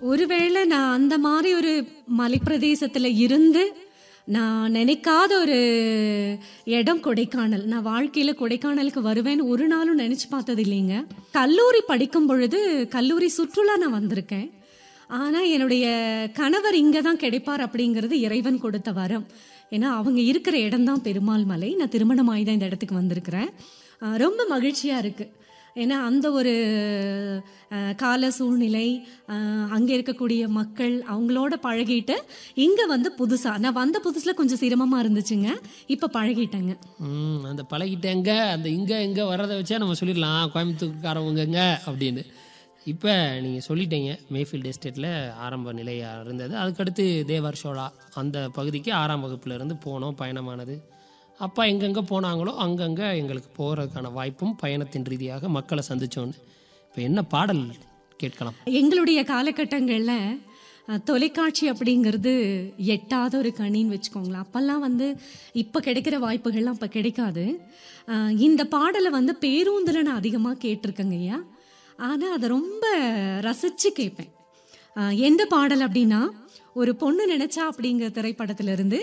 ஒருவேளை நான் அந்த மாதிரி ஒரு மலைப்பிரதேசத்துல இருந்து நான் நினைக்காத ஒரு இடம் கொடைக்கானல் நான் வாழ்க்கையில கொடைக்கானலுக்கு வருவேன்னு ஒரு நாளும் நினைச்சு பார்த்தது இல்லைங்க கல்லூரி படிக்கும் பொழுது கல்லூரி சுற்றுலா நான் வந்திருக்கேன் ஆனா என்னுடைய கணவர் இங்க தான் கிடைப்பார் அப்படிங்கிறது இறைவன் கொடுத்த வரம் ஏன்னா அவங்க இருக்கிற இடம் தான் பெருமாள் மலை நான் திருமணமாகி தான் இந்த இடத்துக்கு வந்திருக்கிறேன் ஆஹ் ரொம்ப மகிழ்ச்சியா இருக்கு ஏன்னா அந்த ஒரு அஹ், கால சூழ்நிலை அஹ், அங்கே இருக்கக்கூடிய மக்கள் அவங்களோட பழகிட்டு இங்கே வந்து புதுசாக நான் வந்த புதுசில் கொஞ்சம் சிரமமாக இருந்துச்சுங்க இப்போ பழகிட்டேங்க ம், அந்த பழகிட்டேங்க அந்த இங்கே எங்கே வர்றதை வச்சா நம்ம சொல்லிடலாம் கோயம்புத்தூர்காரவங்கங்க அப்படின்னு இப்போ நீங்கள் சொல்லிட்டீங்க மேஃபீல்டு எஸ்டேட்டில் ஆரம்ப நிலையாக இருந்தது அதுக்கடுத்து தேவர் சோழா அந்த பகுதிக்கு ஆறாம் வகுப்புல இருந்து போனோம் பயணமானது அப்பா எங்கெங்கே போனாங்களோ அங்கங்கே எங்களுக்கு போகிறதுக்கான வாய்ப்பும் பயணத்தின் ரீதியாக மக்களை சந்திச்சோன்னு இப்போ என்ன பாடல் கேட்கலாம் எங்களுடைய காலகட்டங்களில் அஹ், தொலைக்காட்சி அப்படிங்கிறது எட்டாத ஒரு கணின்னு வச்சுக்கோங்களேன் அப்போல்லாம் வந்து இப்போ கிடைக்கிற வாய்ப்புகள்லாம் இப்போ கிடைக்காது அஹ், இந்த பாடலை வந்து பேருந்தில் நான் அதிகமாக கேட்டிருக்கேங்க ஐயா ஆனால் அதை ரொம்ப ரசித்து கேட்பேன் அஹ், எந்த பாடல் அப்படின்னா ஒரு பொண்ணு நினைச்சா அப்படிங்கிற திரைப்படத்திலிருந்து